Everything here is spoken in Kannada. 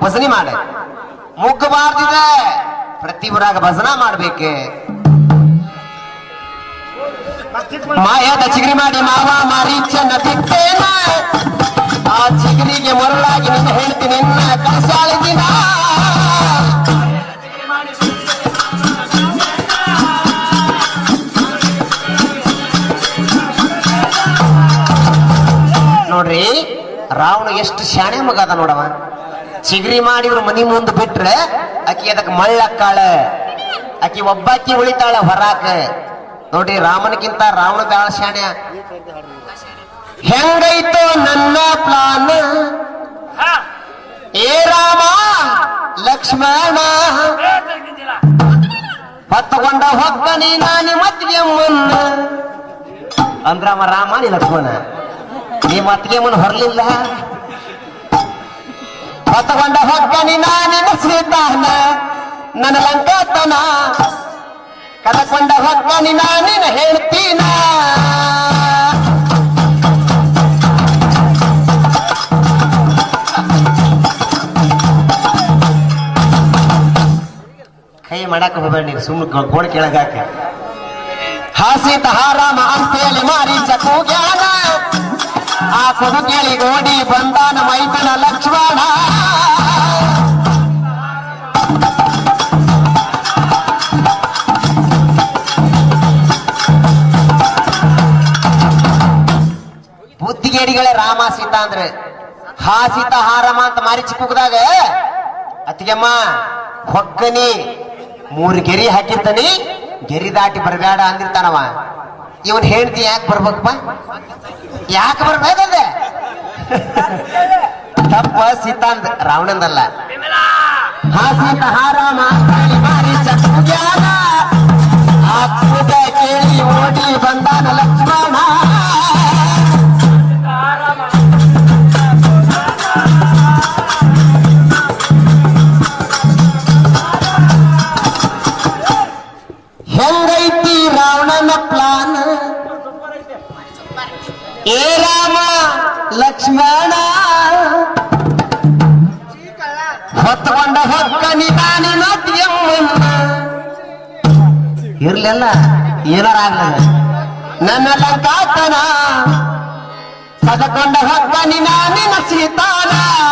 ಭಜನೆ ಮಾಡ ಮುಗ್ಗಬಾರ್ದಿದೆ ಪ್ರತಿ ಊರಾಗ ಭಜನಾ ಮಾಡ್ಬೇಕು ಮಾಯದ ಚಿಗರಿ ಮಾಡಿ ಮಾವ ಮಾರಿ ಚೆನ್ನ ಬಿಟ್ಟೇನ ಆ ಚಿಗರಿಗೆ ಮರಳಾಗಿ ನಿನ್ನ ಹೇಳ್ತೀನಿ ನಿನ್ನ ಕನಸಾಳ ದಿನ ನೋಡ್ರಿ ರಾವಣ ಎಷ್ಟು ಶಾಣೆ ಮಗ ಅದ ನೋಡವ ಚಿಗರಿ ಮಾಡಿ ಇವ್ರ ಮನಿ ಮುಂದೆ ಬಿಟ್ರೆ ಆಕಿ ಅದಕ್ಕೆ ಮಳ್ಳಕ್ಕಾಳ ಆಕಿ ಒಬ್ಬಾಕಿ ಉಳಿತಾಳ ಹೊರಾಕ ನೋಡ್ರಿ ರಾಮನಕ್ಕಿಂತ ರಾವಣ ಬ್ಯಾಳ ಶಾಣೆ ಹೆಂಗೈತೋ ನನ್ನ ಪ್ಲಾನ್ ಹಾ ಏ ರಾಮ ಲಕ್ಷ್ಮಣ ಏ ತೆಗ್ದಿದ್ದಿಲ್ಲ. ಹೊತ್ತುಕೊಂಡ ಹೊಕ್ಕನಿ ನಾನಿ ಮತ್ತಿಗೆ ಮುನ್ನ ಅಂದ್ರವ ರಾಮ ನೀ ಲಕ್ಷ್ಮಣ ನೀ ಮತ್ತಿಗೆ ಮುನ್ನ ಹೊರಲಿಲ್ಲ ಹೊತ್ತುಕೊಂಡ ಹೊಕ್ಕನಿ ನಾನಿನ ಸೀತಾನ ನನ್ನ ಲಂಕಾತನ ಕದಕೊಂಡ ಹೊಕ್ಕನಿ ನಾನಿನ ಹೇಳ್ತೀನ ಕೈ ಮಾಡಾಕ ಹೋಗ್ಬೇಡ ನೀನು ಸುಮ್ಮನೆ ಗೋಣ ಕೆಳಗಾಕ ಹಾಸಿತ ಹಾರಾಮ ಅಂತೇಳಿ ಮಾರಿ ಚಕು ಜ್ಞಾನ ಆ ಕೊಡು ಕೇಳಿ ಗೋಡಿ ಬಂದಾನ ಮೈತನ ಲಕ್ಷ್ಮಣ ಬುದ್ಧಿಗೇಡಿಗಳೇ ರಾಮ ಸೀತಾ ಅಂದ್ರೆ ಹಾ ಸೀತಾ ಹಾರಮ ಅಂತ ಮಾರಿ ಚಿಕ್ಕದಾಗ ಅತ್ತಿಗೆಮ್ಮ ಹೊಕ್ಕನಿ ಮೂರು ಗೆರಿ ಹಾಕಿರ್ತಾನಿ ಗೆರಿ ದಾಟಿ ಬರಬೇಡ ಅಂದಿರ್ತಾನವ ಇವನ್ ಹೇಳ್ತಿ ಯಾಕೆ ಬರ್ಬೇಕಪ್ಪ ಯಾಕೆ ಬರ್ಬೇಕಂದೆ ತಪ್ಪ ಸೀತಾಂದ್ ರಾವಣಂದಲ್ಲ ಬಿಮಲಾ ಹಾ ಸೀತಾ ಹಾರಾಮ ಅಂತೇಳಿ ಮಾರಿ ಚಕ್ರಜ್ಞಾನ ಆ ಕೂಗ ಕೇಳಿ ಓಡಿ ಬಂದಾನ ಲಕ್ಷ್ಮಣ ಆರಾಮ ಹೆಂಗೈತಿ ರಾವಣನ ಪ್ಲಾನ್ ಏ ರಾಮ ಲಕ್ಷ್ಮಣ ಹೊತ್ತುಕೊಂಡ ಹೊಕ್ಕ ನಿಧಾನಿ ಇರ್ಲಿಲ್ಲ ಏನಾರ ಆಗ್ಲಿಲ್ಲ ನನ್ನ ಲಂಕಾತನ ಕದಕೊಂಡ ಹೊಕ್ಕ ನಿನಾನಿನ ಸೀತಾನ